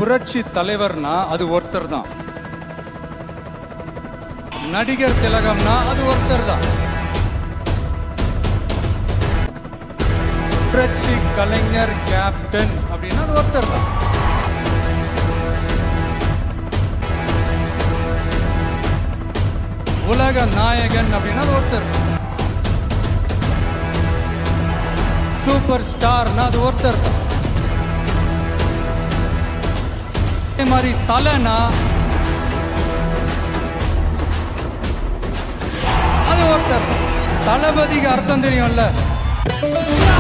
புரட்சி தலைவர்னா அது ஒருத்தர் தான் நடிகர் திலகம்னா அது ஒருத்தர் தான் புரட்சி கலைஞர் கேப்டன் அப்படின்னா அது ஒருத்தர் தான் உலக நாயகன் அப்படின்னா அது ஒருத்தர் தான் சூப்பர் ஸ்டார்னா அது ஒருத்தர் தான் அதே மாதிரி தலைனா அது ஒருத்தர் தான். தளபதிக்கு அர்த்தம் தெரியும்ல